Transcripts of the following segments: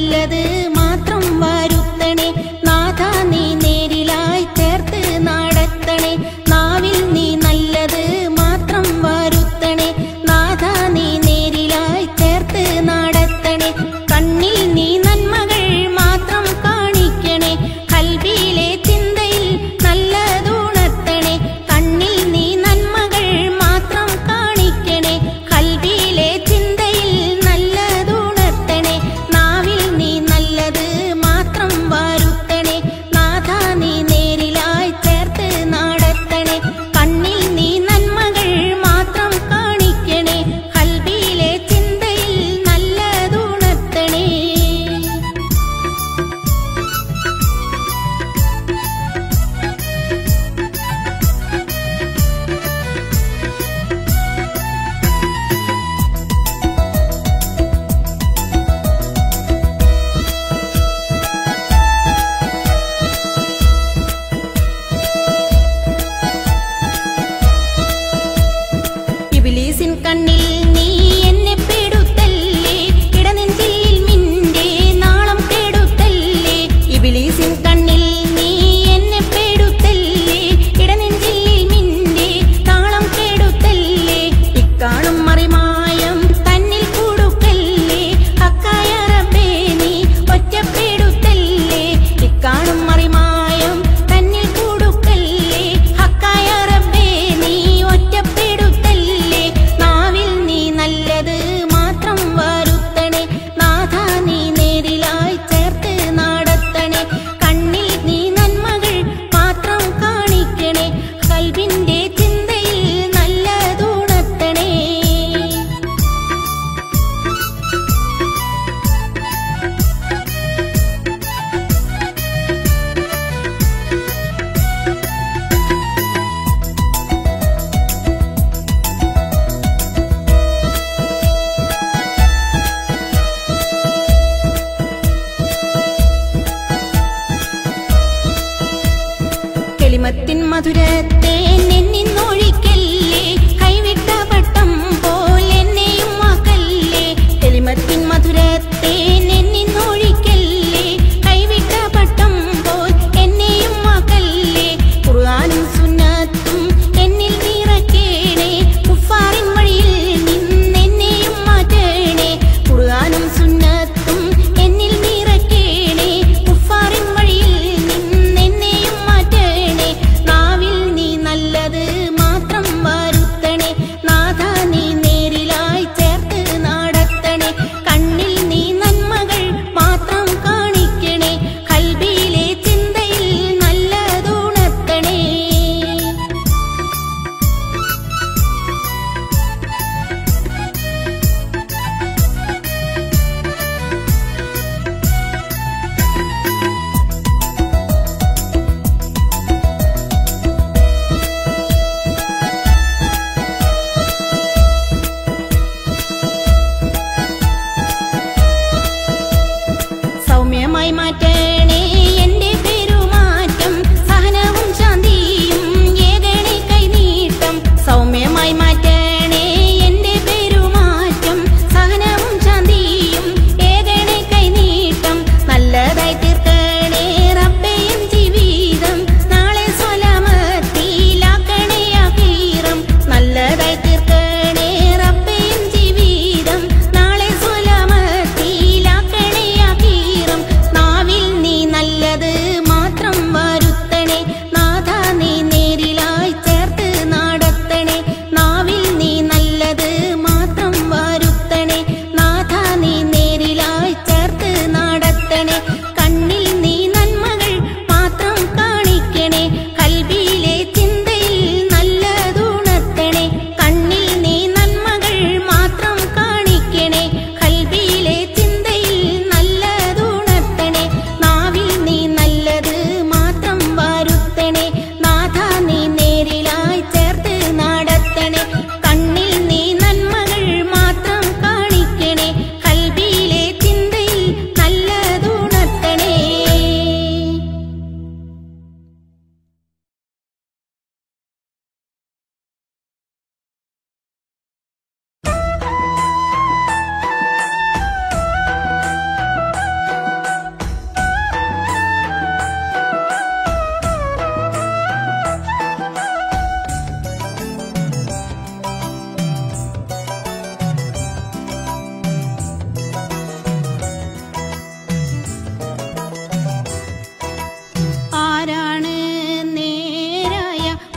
നല്ലത് മാത്രം വരുത്തണേ നാഥ നീ നേരിലായി ചേർത്ത് നടത്തണേ നാവിൽ നീ നല്ലത് മാത്രം വരുത്തണേ നാഥ നീ നേരിലായി ചേർത്ത് നടത്തണേ കണ്ണിൽ നീ നന്മകൾ മാത്രം കാണിക്കണേ കൽവിയിലെ ചിന്തയിൽ നല്ലതുണർത്തണേ കണ്ണിൽ നീ നന്മകൾ മാത്രം കാണിക്കണേ കൽവിയിലെ ചിന്തയിൽ നല്ലതുണർത്തണേ നാവിൽ നീ നല്ലത് മാത്രം വരുത്തണേ നാഥ നീ നേരിലായി ചേർത്ത് നടത്തണേ കണ്ണിൽ നീ നന്മകൾ മാത്രം കാണിക്കണേ കൽവിയിലെ ചിന്തയിൽ നല്ലതുണർത്തണേ ഇബിലീസിൻ കണ്ണിൽ നീ എന്നെ പെടുത്തല്ലേ ഇടനെഞ്ചിൽ മിന്റെ നാളം കെടുത്തല്ലേ ഇബിലീസിൻ കണ്ണിൽ നീ എന്നെ പെടുത്തല്ലേ ഇടനെഞ്ചിൽ മിന്റെ നാളം കെടുത്തല്ലേ ഇക്കാണും മറിമായം തന്നിൽ കൊടുക്കല്ലേ അക്കായ റബ്ബേ നീ ഒറ്റപ്പെടുത്തല്ലേ ഇക്കാണും മറിമായം തന്നിൽ കൊടുക്കല്ലേ ഹക്കായ റബ്ബേ നീ ഒറ്റപ്പെടുത്തല്ലേ നാവിൽ നീ നല്ലത് മാത്രം വരുത്തണേ നാഥ നീ നേരിലായി ചേർത്ത് നടത്തണേ കണ്ണിൽ നീ നന്മകൾ മാത്രം കാണിക്കണേ കൽവിന്റെ ചിന്തയിൽ നല്ലതുണർത്തണേ കെളിമത്തിൻ മധുരത്തെ നിന്നൊഴിക്കല്ലേ കൈവിട്ട പട്ടം പോലെന്നെയും ആക്കല്ലേ കെളിമത്തിൻ മധുരത്തെ നിന്നൊഴിക്കല്ലേ കൈവിട്ട പട്ടം പോൽ എന്നെയും ആക്കല്ലേ ഖുർആനും സുന്നത്തും എന്നിൽ നിറക്കേണേ കുഫാറിൻ വഴിയിൽ നിന്നെന്നെയും മാറ്റണേ ഖുർആനും സുന്നത്തും എന്നിൽ നിറക്കേണേ കുഫാറിൻ വഴിയിൽ നിന്നെന്നെയും മാറ്റണേ നാവിൽ നീ നല്ലത്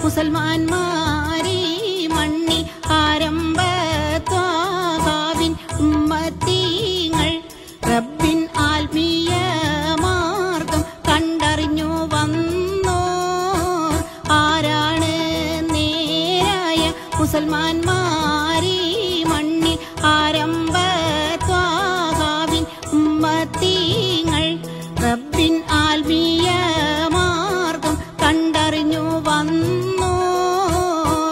മുസൽമാന്മാരീ മണ്ണി ആരംഭത്വാകാവിൻ ഉമ്മത്തീങ്ങൾ റബ്ബിൻ ആത്മീയ മാർഗം കണ്ടറിഞ്ഞു വന്നോ ആരാണ് നേരായ മുസൽമാന്മാരീ മണ്ണിൽ ആരംഭത്വാകാവിൻ ഉമ്മത്തീങ്ങൾ റബ്ബിൻ ആത്മീയ മാർഗം കണ്ടറിഞ്ഞു വന്നോർ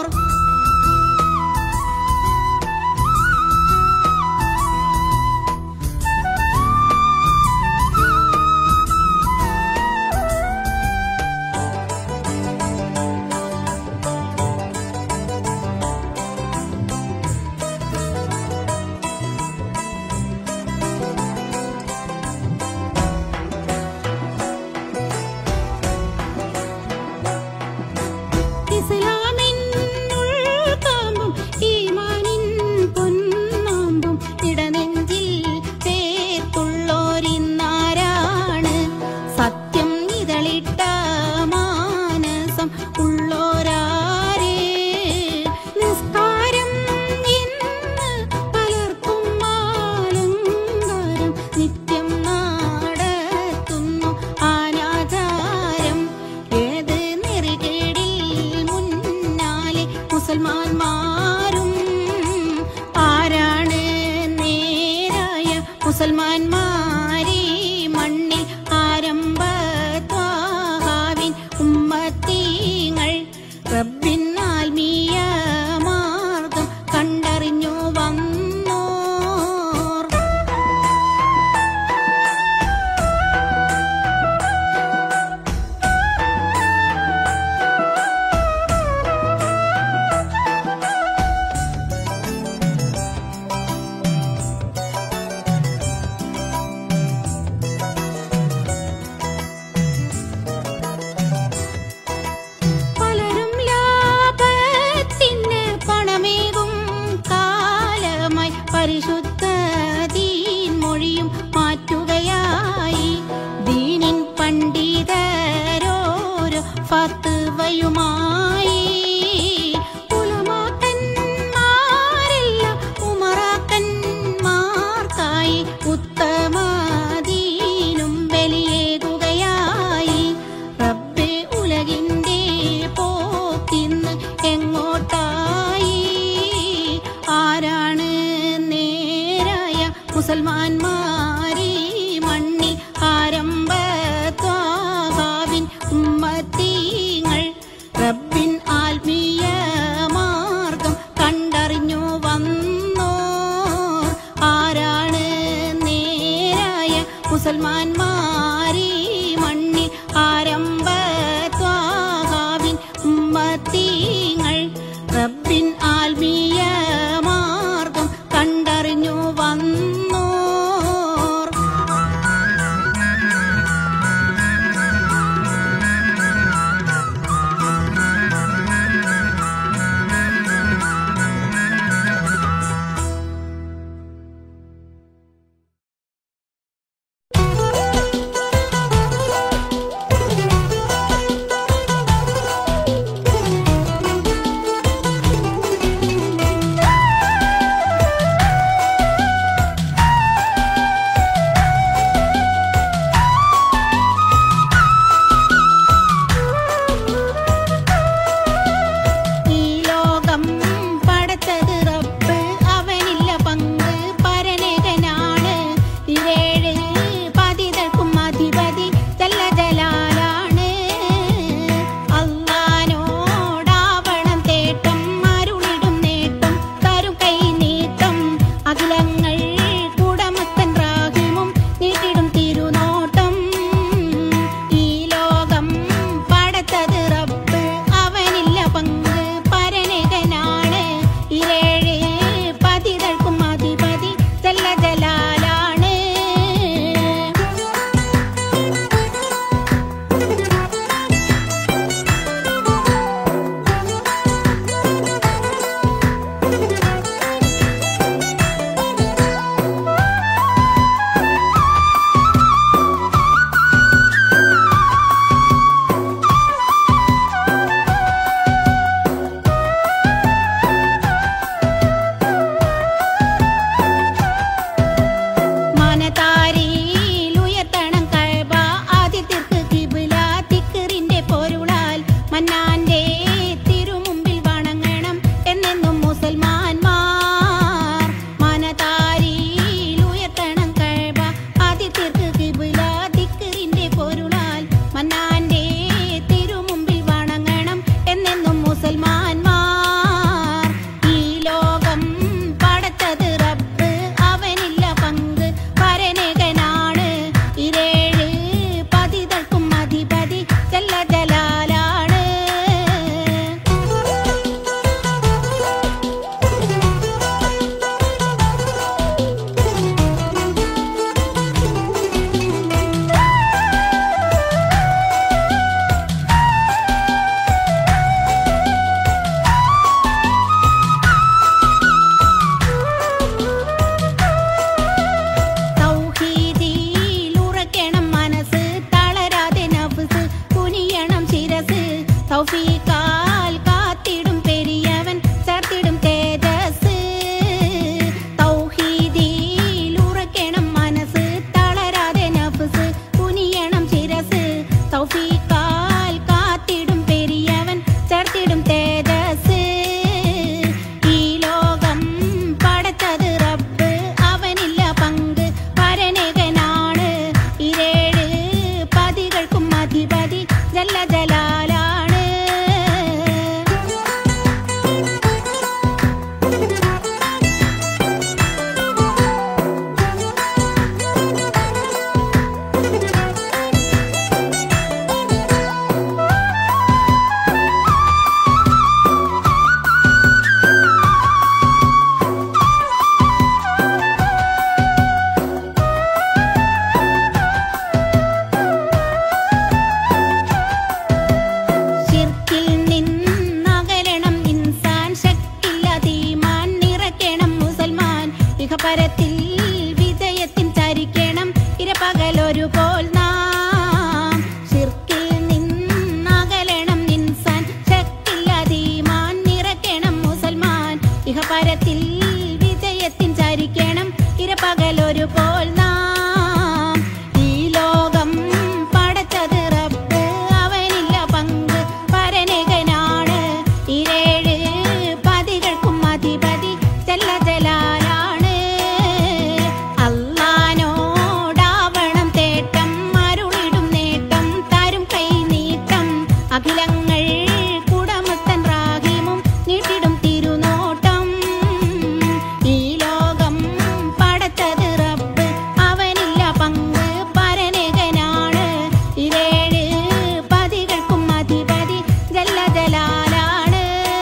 ഇസ്ലാമിൻ ഉൾക്കാമ്പും ഈമാനിൻ പൊന്നാമ്പും ഇടനെഞ്ചിൽ ചേർത്തുള്ളോരിന്നാരാണ് സത്യം ഇതളിട്ട മാനസം ഉള്ളോരാരേ നിസ്കാരം ഇന്ന് പലർക്കും ആലങ്കാരം നിത്യം നടത്തുന്നു അനാചാരം ഏത് നെറികേടിൽ മുന്നിൽ ഇഹപരത്തിൽ വിജയത്തിൻ ചരിക്കണം ഇരപകലൊരു പോൽ നാം ശിർക്കിൽ നിന്നകലണം ഇൻസാൻ ശക്തിയതീമാൻ നിറയ്ക്കണം മുസൽമാൻ ഇഹപരത്തിൽ വിജയത്തിൻ ചരിക്കണം ഇരപകലൊരു പോൽ നാം ഈ ലോകം പടച്ചത് റബ്ബ് അവനില്ല പങ്ക് പരനകനാണ് ഇരേഴ് പതികൾക്കും അധിപതി ജല്ല ജലാലാണ് അല്ലാനോടാവണം തേട്ടം അരുളിടും നേട്ടം തരും കൈ നീട്ടം അഖിലങ്ങൾ കുടമത്തൻ റാഹിമും നീട്ടിടും തിരുനോട്ടം ഈ ലോകം പടച്ചത് റബ്ബ് അവനില്ല പങ്ക് പരനകനാണ് ഇരേഴ് പതികൾക്കും അധിപതി ജല്ല ജലാലാണ്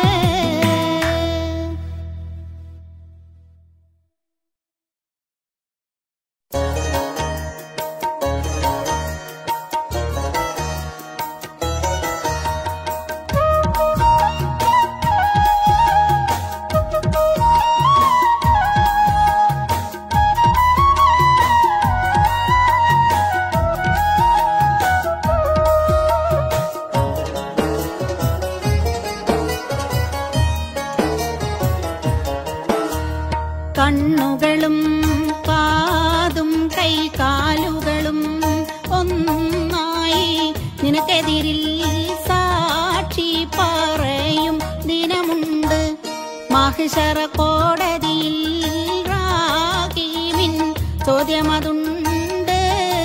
കണ്ണുകളും കാതും കൈകാലുകളും ഒന്നായി നിനക്കെതിരിൽ സാക്ഷി പറയും ദിനമുണ്ട് മാഹിഷറ കോടതിയിൽ റാഹീമിൻ ചോദ്യമതുണ്ട്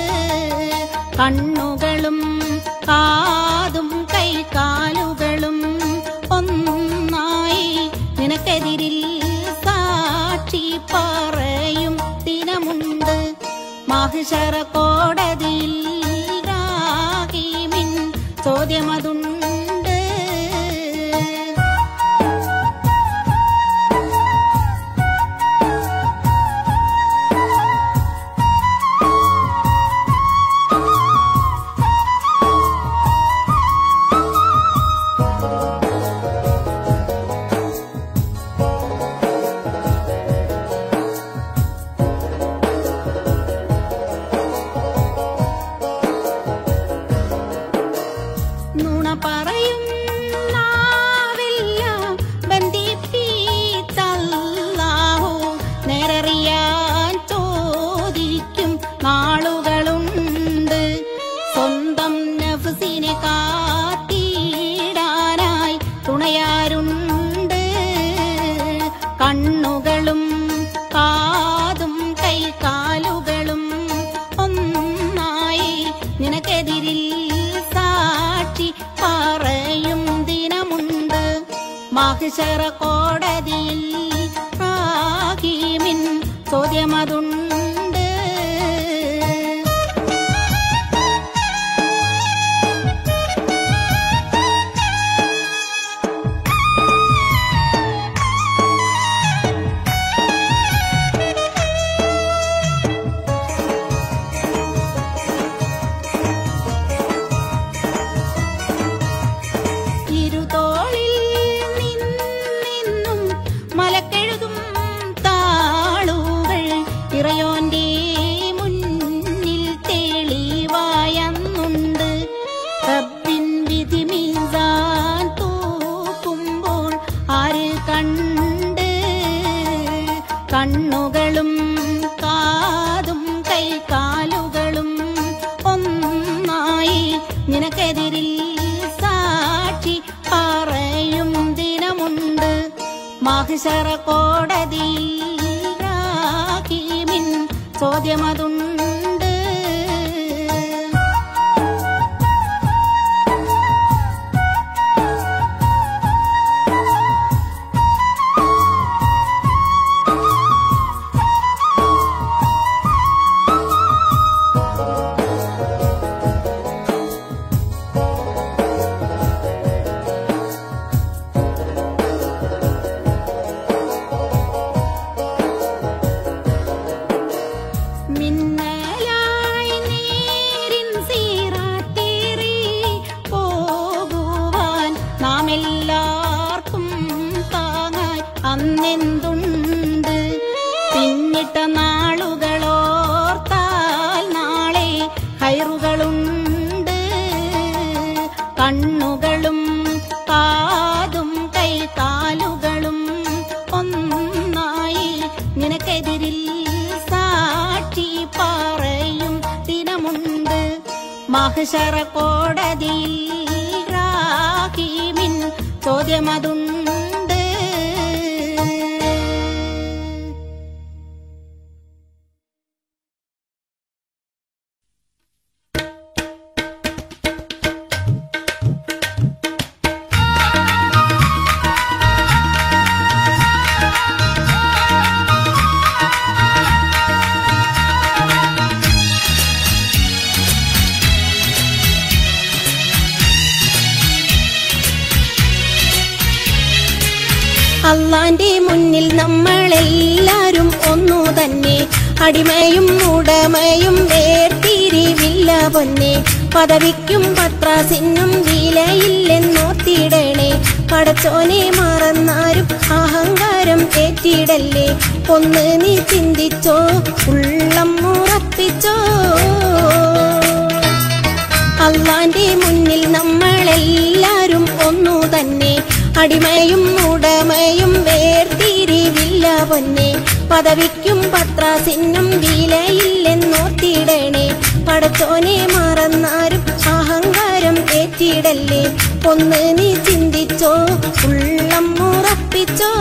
കണ്ണുകളും കാതും കൈകാലുകളും ഒന്നായി നിനക്കെതിരിൽ സാക്ഷി പറയും ദിനമുണ്ട് മാഹിഷറ കോടതിയിൽ റാഹീമിൻ ചോദ്യമതുണ്ട് നുണ പറയും നാവെല്ലാം ബന്ധിപ്പിച്ചല്ലാഹു നേരറിയാൻ ചോദിക്കും നാളുകളുണ്ട് സ്വന്തം നഫ്സിനെ കാത്തിടാനായി തുണയാരുണ്ട് കണ്ണുകളും കാതും കൈകാലുകളും ഒന്നായി നിനക്കെതിരിൽ സാക്ഷി പറയും ദിനമുണ്ട് മാഹിഷറ കോടതിയിൽ റാഹീമിൻ ചോദ്യമതുണ്ട് ഇരുതോളിൽ നിന്നും മലക്കെഴുതും താളുകൾ ഇറയോന്റെ മുന്നിൽ തെളിവായെന്നുണ്ട് റബ്ബിൻ വിധി മീസാൻ തൂക്കുമ്പോൾ ആര് കണ്ട് കണ്ണുകളും കാതും കൈകാലുകളും ഒന്നായി നിനക്കെതിരിൽ സാക്ഷി പറയും ദിനമുണ്ട് മാഹിഷറ കോടതിയിൽ റാഹീമിൻ ചോദ്യമതുണ്ട് മിന്നലായി നീരിൻ സീറാട്ടേറി പോകുവാൻ നാം എല്ലാവർക്കും താങ്ങാൻ അന്നെന്തുണ്ട് പിന്നിട്ട മഹ്ശറ കോടതിയിൽ റാഹീമിൻ ചോദ്യമതുണ്ട് അള്ളാന്റെ മുന്നിൽ നമ്മളെല്ലാരും ഒന്നു തന്നെ അടിമയും ഉടമയും വേർതിരിവില്ല പൊന്നെ പദവിക്കും പത്രാസിനും വിലയില്ലെന്നോർത്തിടണേ പടച്ചോനെ മറന്നാരും അഹങ്കാരം ഏറ്റിടല്ലേ ഒന്ന് നീ ചിന്തിച്ചോ ഉള്ളം ഉറപ്പിച്ചോ അള്ളാന്റെ മുന്നിൽ നമ്മളെല്ലാരും ഒന്നു തന്നെ അടിമയും ഉടമയും വേർതിരിവില്ല പൊന്നെ പദവിക്കും പത്രാസിനും വിലയില്ലെന്നോർത്തിടണേ പടച്ചോനെ മറന്നാരും അഹങ്കാരം ഏറ്റിടല്ലേ ഒന്ന് നീ ചിന്തിച്ചോ ഉള്ളം ഉറപ്പിച്ചോ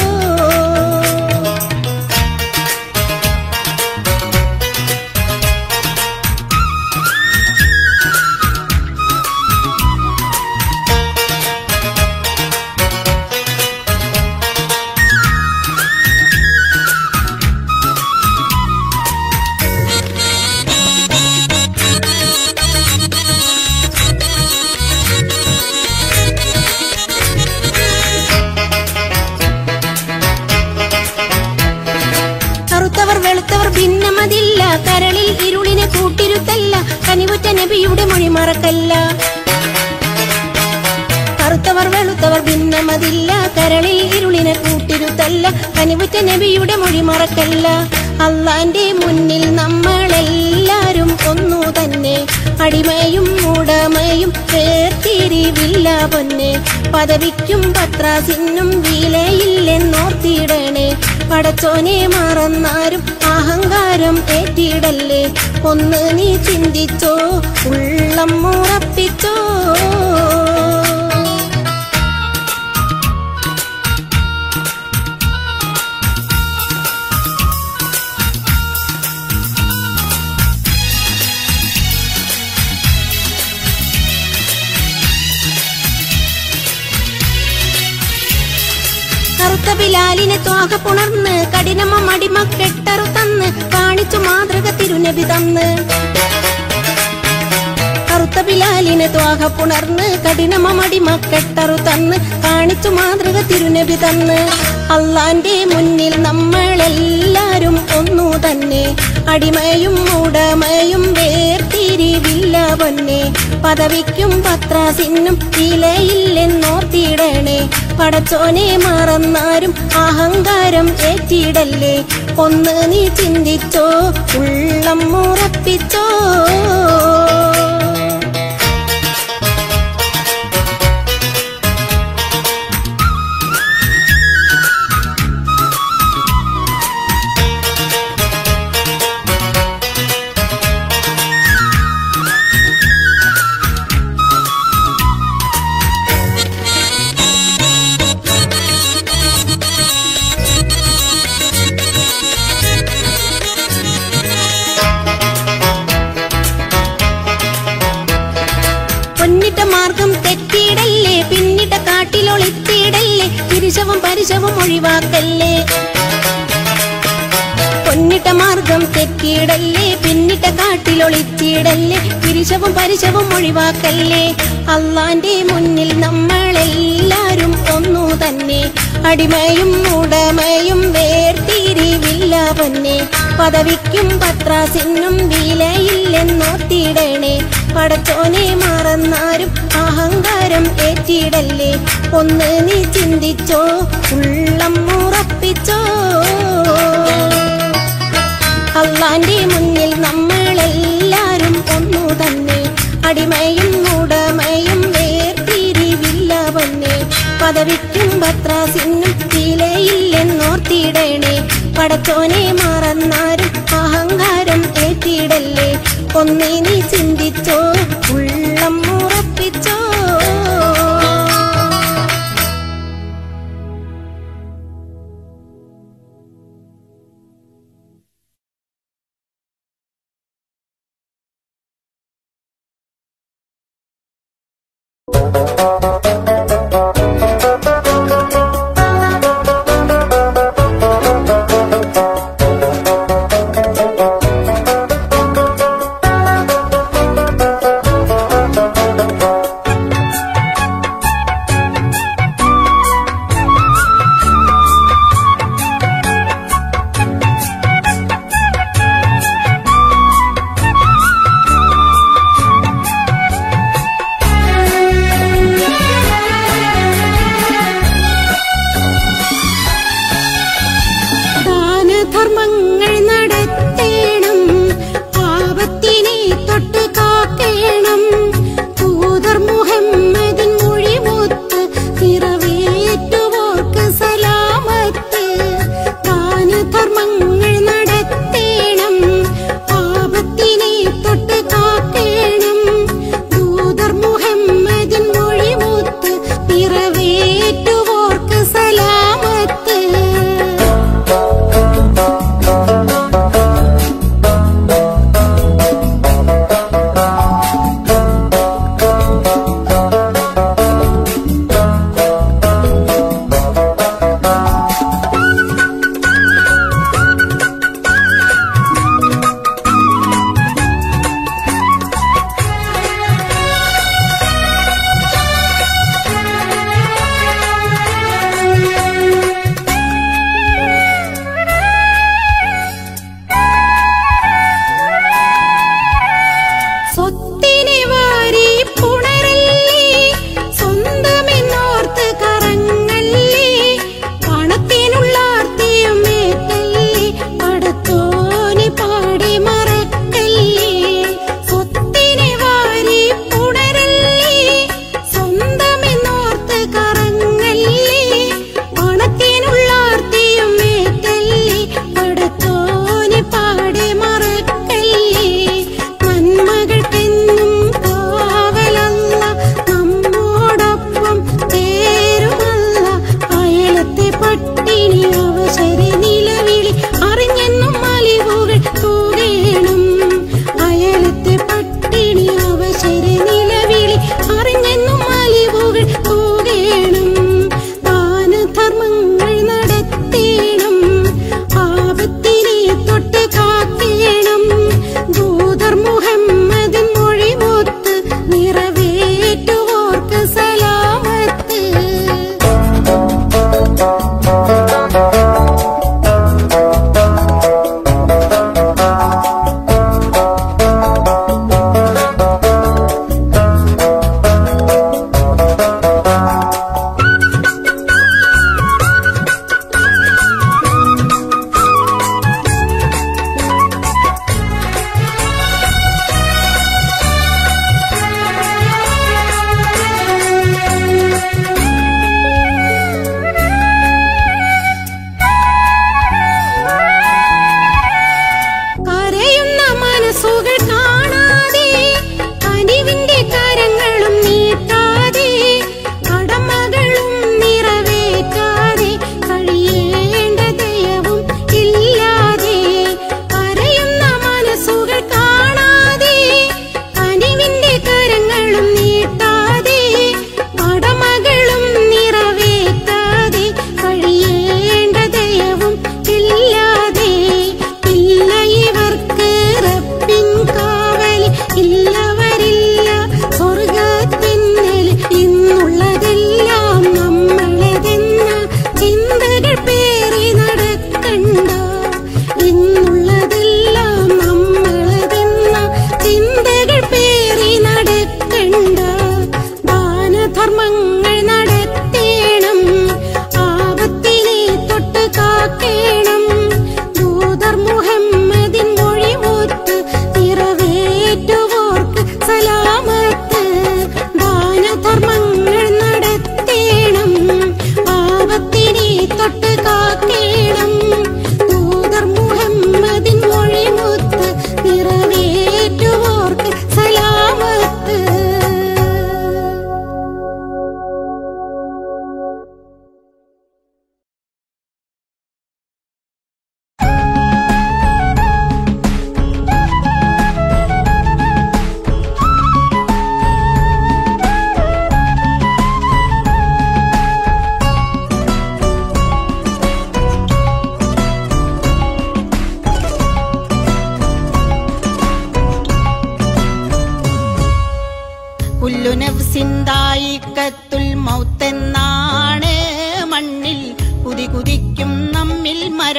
കറുത്തവർ വെളുത്തവർ ഭിന്നമതില്ല കരളിൽ ഇരുളിനെ കൂട്ടിരുത്തല്ല കനിവുറ്റ നബിയുടെ മൊഴി മറക്കല്ല കറുത്തവർ വെളുത്തവർ ഭിന്നമതില്ല കരളിൽ ഇരുളിനെ കൂട്ടിരുത്തല്ല കനിവുറ്റ നബിയുടെ മൊഴി മറക്കല്ല അള്ളാന്റെ മുന്നിൽ നമ്മളെല്ലാരും ഒന്നു തന്നെ അടിമയും ഉടമയും വേർതിരിവില്ല പൊന്നെ പദവിക്കും പത്രാസിനും വിലയില്ലെന്നോർത്തിടണേ പടച്ചോനെ മറന്നാരും അഹങ്കാരം ഏറ്റിടല്ലേ ഒന്ന് നീ ചിന്തിച്ചോ ഉള്ളം ഉറപ്പിച്ചോ കറുത്ത ബിലാലിനെ ത്വാക പുണർന്ന് കഠിനമ മടിമ കെട്ടറു തന്ന് കാണിച്ചു മാതൃക തിരുനബി തന്ന് കറുത്ത ബിലാലിനെ ത്വാക പുണർന്ന് കഠിനമ മടിമ കെട്ടറു തന്ന് കാണിച്ചു മാതൃക തിരുനബി തന്ന് അള്ളാന്റെ മുന്നിൽ നമ്മളെല്ലാരും ഒന്നു തന്നെ അടിമയും ഉടമയും വേർതിരിവില്ല പൊന്നെ പദവിക്കും പത്രാസിനും വിലയില്ലെന്നോർത്തിടണേ പടച്ചോനെ മറന്നാരും അഹങ്കാരം ഏറ്റിടല്ലേ ഒന്ന് നീ ചിന്തിച്ചോ ഉള്ളം ഉറപ്പിച്ചോ പൊന്നിട്ട മാർഗം തെറ്റിയിടല്ലേ പിന്നിട്ട കാട്ടിലൊളിത്തിയിടല്ലേ തിരിശവും പരിശവും ഒഴിവാക്കല്ലേ പൊന്നിട്ട മാർഗം തെറ്റിയിടല്ലേ പിന്നിട്ട കാട്ടിലൊളിത്തിയിടല്ലേ തിരിശവും പരിശവും ഒഴിവാക്കല്ലേ അള്ളാന്റെ മുന്നിൽ നമ്മളെല്ലാരും ഒന്നു തന്നെ അടിമയും ഉടമയും വേർതിരിവില്ല പൊന്നെ പദവിക്കും പത്രാസിനും വിലയില്ലെന്നോർത്തിടണേ പടച്ചോനെ മറന്നാരും അഹങ്കാരം ഏറ്റിടല്ലേ ഒന്ന് നീ ചിന്തിച്ചോ ഉള്ളം ഉറപ്പിച്ചോ അള്ളാന്റെ മുന്നിൽ നമ്മളെല്ലാരും ഒന്നു തന്നെ അടിമയും ഉടമയും വേർതിരിവില്ല പൊന്നെ പദവിക്കും പത്രാസിനും വിലയില്ലെന്നോർത്തിടണേ പടച്ചോനെ മറന്നാരും അഹങ്കാരം ഏറ്റിടല്ലേ ഒന്നേ നീ ചിന്തിച്ചോ ഉള്ളം ഉറപ്പിച്ചോ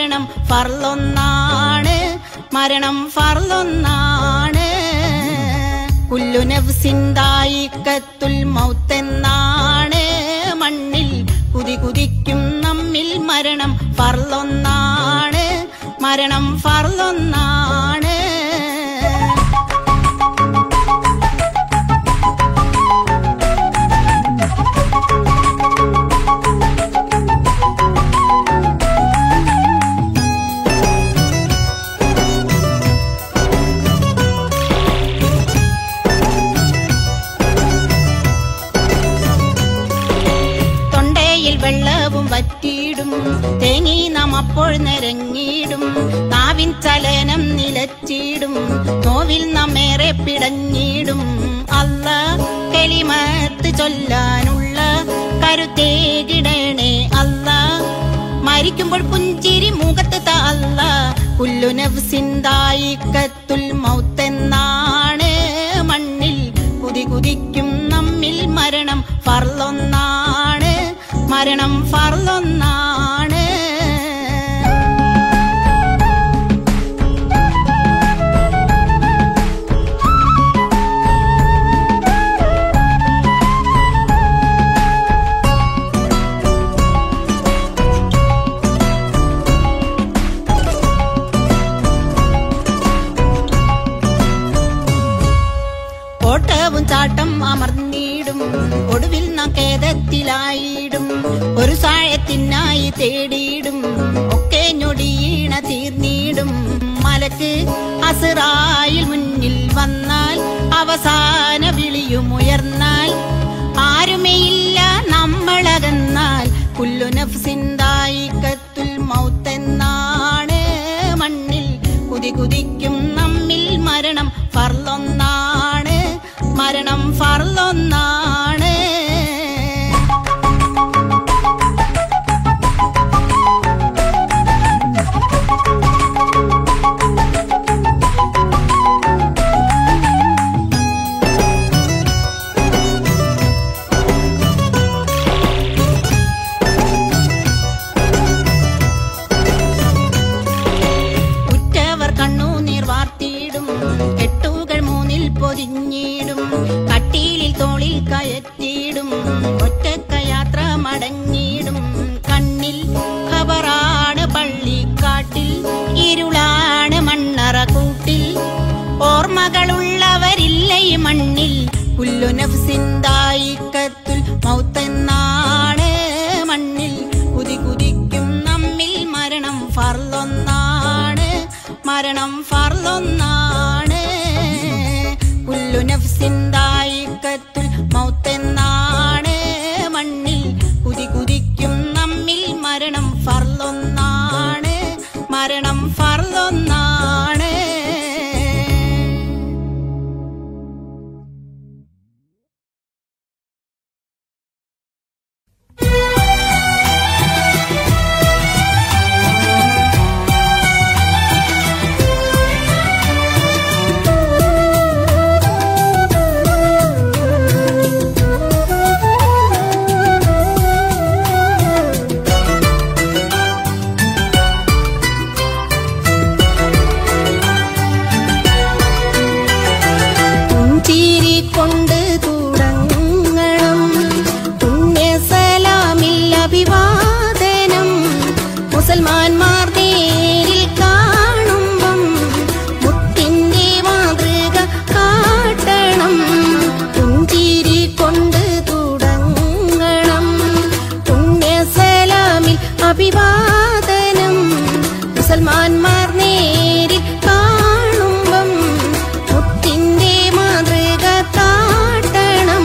മരണം ഫർലൊന്നാണ് മരണം ഫർലൊന്നാണ് കുല്ലു നഫ്സിന്തായിക്കത്തുൽ മൗത്തെന്നാണ് മണ്ണിൽ കുതി കുതിക്കും നമ്മിൽ മരണം ഫർലൊന്നാണ് മരണം ഫർലൊന്നാണ് തൊണ്ടയിൽ വെള്ളവും വറ്റിയിടും തേങ്ങി നാം അപ്പോൾ നിരങ്ങിയിടും നാവിൻ ചലനം നിലച്ചിടും നോവിൽ നാം ഏറെ പിടഞ്ഞിടും അല്ല കെളിമത്ത് ചൊല്ലാനുള്ള കരുത്തേകിടണേ അല്ല മരിക്കുമ്പോൾ പുഞ്ചിരി മുഖത്ത് താ അല്ല കുല്ലു നഫ്സിന്തായിക്കത്തുൽ മൗത്തെന്നാണ് മണ്ണിൽ കുതി കുതിക്കും നമ്മിൽ മരണം ഫർലൊന്നാണ് മരണം ഫർലൊന്നാണ് ഓട്ടവും ചാട്ടം അമർന്നിടും ഒടുവിൽ നാം കേദത്തിലായിടും ഒരു സാഴത്തിനായി തേടിയിടും ഒക്കെ ഞൊടിയീണ തീർന്നിടും മലക്ക് അസുറായിൽ മുന്നിൽ വന്നാൽ അവസാന വിളിയുമുയർന്നാൽ ആരുമേയില്ല നമ്മളകന്നാൽ കുല്ലു നഫ്സിന്തായിക്കത്തുൽ മൗത്തെന്നാണ് മണ്ണിൽ കുതി കുതിക്കും നമ്മിൽ മരണം ഫർലൊന്നാണ് മരണം ഫർലൊന്നാണ് ഉറ്റവർ കണ്ണുനീർ വാർത്തിയിടും കെട്ടുകൾ മൂന്നിൽ പൊതിഞ്ഞിടും കട്ടിലിൽ തോളിൽ കയറ്റിയിടും ഒറ്റക്കയാത്ര മടങ്ങിയിടും കണ്ണിൽ ഖബറാണ് പള്ളിക്കാട്ടിൽ ഇരുളാണ് മണ്ണറ കൂട്ടിൽ ഓർമ്മകളുള്ളവരില്ല ഈ മണ്ണിൽ കുല്ലു നഫ്സിന്തായിക്കത്തുൽ മൗത്തെന്നാണ് മണ്ണിൽ കുതി കുതിക്കും നമ്മിൽ മരണം ഫർലൊന്നാണ് മരണം ഫർലൊന്നാണ് കുല്ലു നഫ്സിന്തായിക്കത്തുൽ മൗത്തെന്നാണ് മണ്ണിൽ കുതി കുതിക്കും നമ്മിൽ മരണം ഫർലൊന്നാണ് മരണം ഫർലൊന്നാണ് പുഞ്ചിരി കൊണ്ട് തുടങ്ങണം പുണ്യസലാമിൽ അഭിവാദനം മുസൽമാന്മാർ നേരിൽ കാണുമ്പം മുത്തിന്റെ മാതൃക കാട്ടണം പുഞ്ചിരി കൊണ്ട് തുടങ്ങണം പുണ്യസലാമിൽ അഭിവാദനം മുസൽമാന്മാർ നേരിൽ കാണുമ്പം മുത്തിന്റെ മാതൃക കാട്ടണം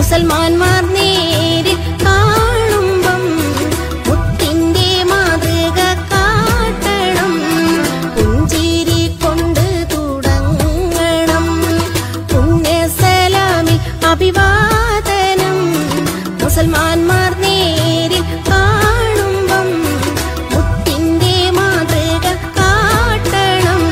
മുസൽമാന്മാർ നേരിൽ കാണുമ്പം മുത്തിന്റെ മാതൃക കാട്ടണം പുഞ്ചിരി കൊണ്ട് തുടങ്ങണം പുണ്യസലാമിൽ അഭിവാദനം മുസൽമാന്മാർ നേരിൽ കാണുമ്പം മുത്തിന്റെ മാതൃക കാട്ടണം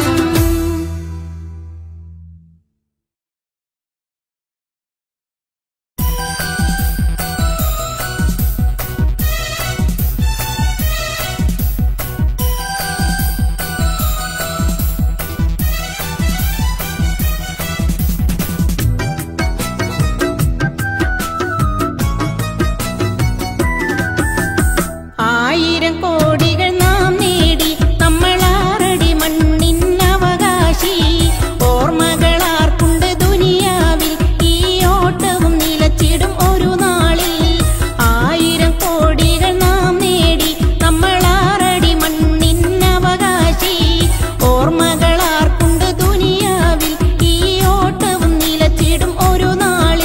ആയിരം കോടികൾ നാം നേടി നമ്മളാറടി മണ്ണിൻ അവകാശി ഓർമ്മകളാർക്കുണ്ട് ദുനിയാവിൽ ഈ ഓട്ടവും നിലച്ചിടും ഒരു നാളിൽ ആയിരം കോടികൾ നാം നേടി നമ്മളാറടി മണ്ണിൻ അവകാശി ഓർമ്മകളാർക്കുണ്ട് ദുനിയാവിൽ ഈ ഓട്ടവും നിലച്ചിടും ഒരു നാളിൽ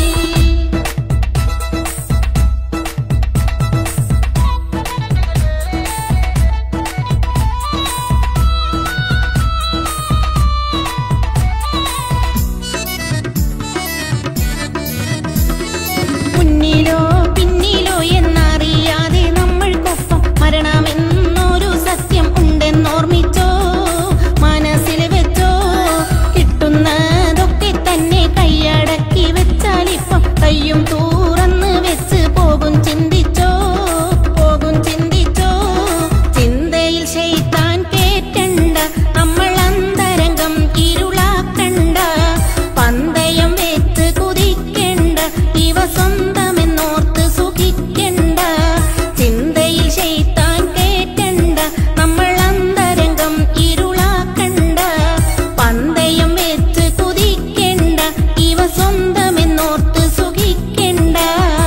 മുന്നിലോ പിന്നിലോ എന്നറിയാതെ നമ്മൾക്കൊപ്പം മരണമെന്നൊരു സത്യം ഉണ്ടെന്നോർമ്മിച്ചോ മനസ്സിൽ വെച്ചോ കിട്ടുന്നതൊക്കെ തന്നെ കൈയടക്കി വെച്ചാലിപ്പം കയ്യും തൂറന്ന് വെച്ച് പോകും ചിന്തിച്ചോ പോകും ചിന്തിച്ചോ ചിന്തയിൽ ശൈത്താൻ കേറ്റണ്ട നമ്മൾ അന്തരംഗം ഇരുളാക്കണ്ട പന്തയം വെച്ച് കുതിക്കണ്ട ഇവ സ്വന്തമെന്നോർത്ത് സുഖിക്കണ്ട ചിന്തയിൽ ശൈത്താൻ കേറ്റണ്ട നമ്മൾ അന്തരംഗം ഇരുളാക്കണ്ട പന്തയം വെച്ച് കുതിക്കണ്ട ഇവ സ്വന്തമെന്നോർത്ത് സുഖിക്കണ്ട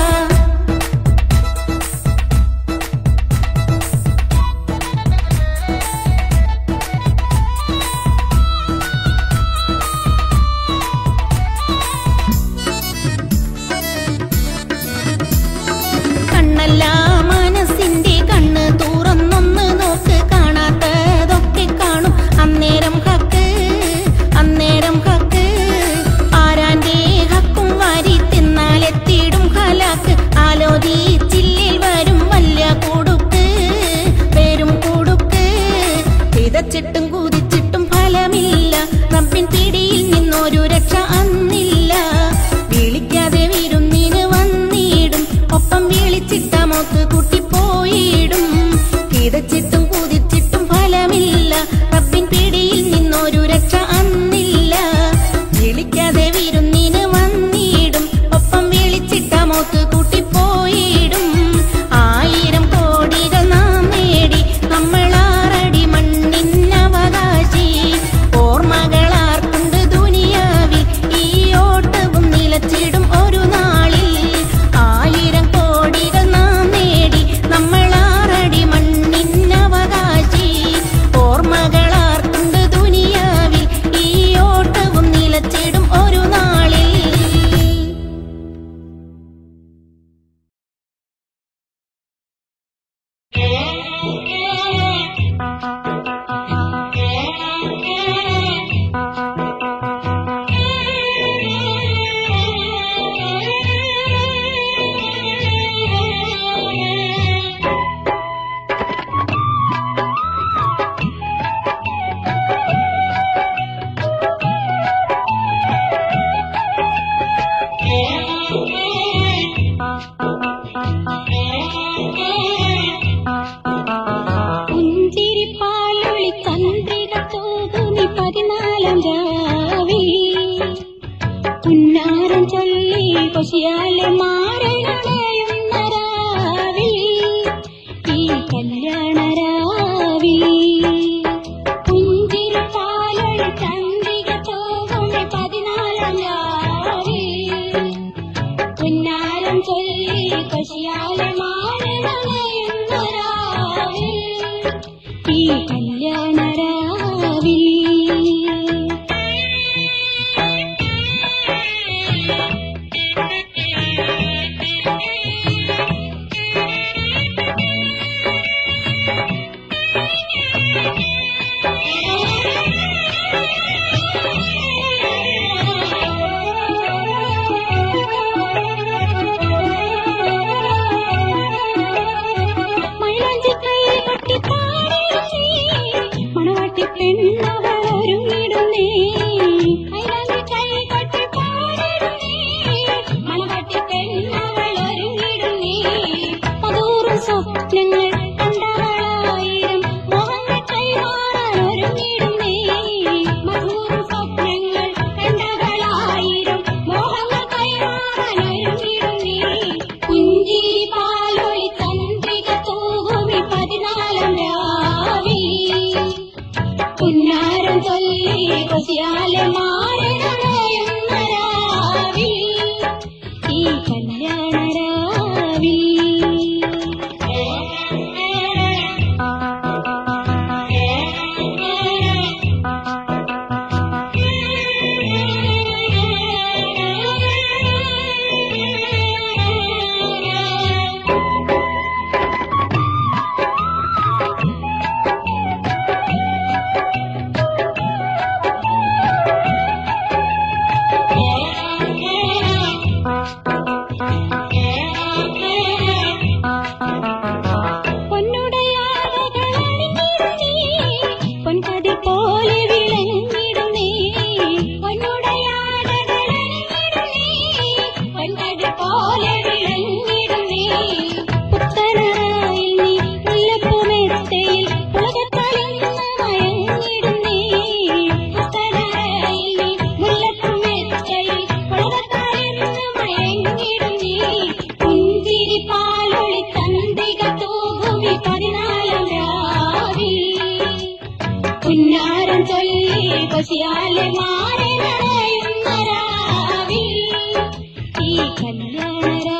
കണ്ണല്ല മനസ്സിന്റെ കണ്ണ് തുറന്നൊന്ന് നോക്ക് കാണാത്തതൊക്കെ കാണും അന്നേരം ഹക്ക് അന്നേരം ഹക്ക് ആരാന്റെ ഹക്കും വാരി തിന്നാലെത്തിടും ഹലാക്ക് ആലോചിച്ചില്ലിൽ വരും വല്ല കൊടുക്ക് പേരും കൊടുക്ക് വിതച്ചിട്ടും കുതിച്ചിട്ടും ഫലമില്ല റബ്ബിൻ പിടിയിൽ നിന്നൊരു രക്ഷ അന്നില്ല വിളിക്കാതെ വിരുന്നിന് വന്നിടും ഒപ്പം വിളിച്ചിട്ട മോത്ത് കുട്ടിപ്പോയിടും കിതച്ചിട്ടും കുതിച്ചിട്ടും ഫലമില്ല റബ്ബിൻ പിടിയിൽ നിന്നൊരു രക്ഷ അന്നില്ല വിളിക്കാതെ വിരുന്നിന് വന്നിടും ഒപ്പം വിളിച്ചിട്ട മോത്ത് കൂട്ടിപ്പോയിടും ആയിരം കോടികൾ നാം നേടി നമ്മളാറടി മണ്ണിൻ അവകാശി ഓർമ്മകളാർക്കുണ്ട് ദുനിയാവിൽ ഈ ഓട്ടവും നിലച്ചിടും ഒരു നാളിൽ ആയിരം കോടികൾ നാം നേടി നമ്മളാറടി മണ്ണിൻ അവകാശി ഓർമ്മകളാർക്കുണ്ട് ദുനിയാവിൽ ഈ ഓട്ടവും നിലച്ചിടും ഒരു നാളിൽ പുഞ്ചിരിപ്പാലൊളി ചന്ദ്രിക തൂകുനി പതിനാലാം രാവി പുന്നാരം ചൊല്ലി കൊശിയാലെ മാറണയുന്ന രാവി ഈ കല്യാണ രാവി പുഞ്ചിരിപ്പാലൊളി ചന്ദ്രിക തൂകുനി പതിനാലാം രാവി പുന്നാരം ചൊല്ലി കൊശിയാലെ മാറണയുന്ന രാവി ഈ കല്യാണ രാവി കല്യാണരാവിൽ പൊന്നുടയാടകളണിഞ്ഞിടുന്നേ, പൊൻകതിർ പോലെ വിളങ്ങിടുന്നേ. പൊന്നുടയാടകളണിഞ്ഞിടുന്നേ, പൊൻകതിർ പോലെ വിളങ്ങിടുന്നേ. പുത്തനായി നീ മുല്ലപ്പൂമെത്തയിൽ ഉലകത്തലിന്ന് മയങ്ങിടുന്നേ. പുത്തനായി നീ മുല്ലപ്പൂമെത്തയിൽ ഉലകത്തലിന്ന് മയങ്ങിടുന്നേ. പുഞ്ചിരി പാലൊളി തന്തിക തൂകുമി പതിനാലാം രാവിൽ പുന്നാരം ചൊല്ലി കൊശിയാലെ മാറി നടയുന്ന രാവിൽ ഈ കല്യാണ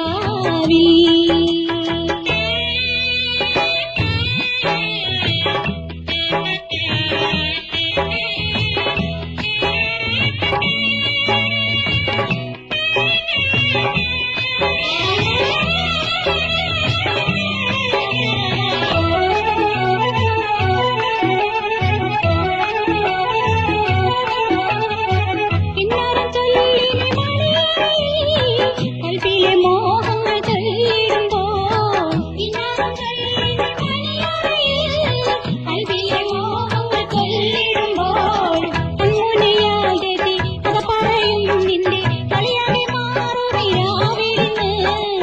കിന്നാരം ചൊല്ലിനെ മണിയറയിൽ കൽവിലെ മോഹങ്ങൾ ചൊല്ലിടുമ്പോ കിന്നാരം ചൊല്ലിനെ മണിയറയിൽ കൽവിലെ മോഹങ്ങൾ ചൊല്ലിടുമ്പോൾ അന്മുനയാകെ കഥ പറയും നിന്റെ കളിയാകെ മാറും രാവിലിന്ന്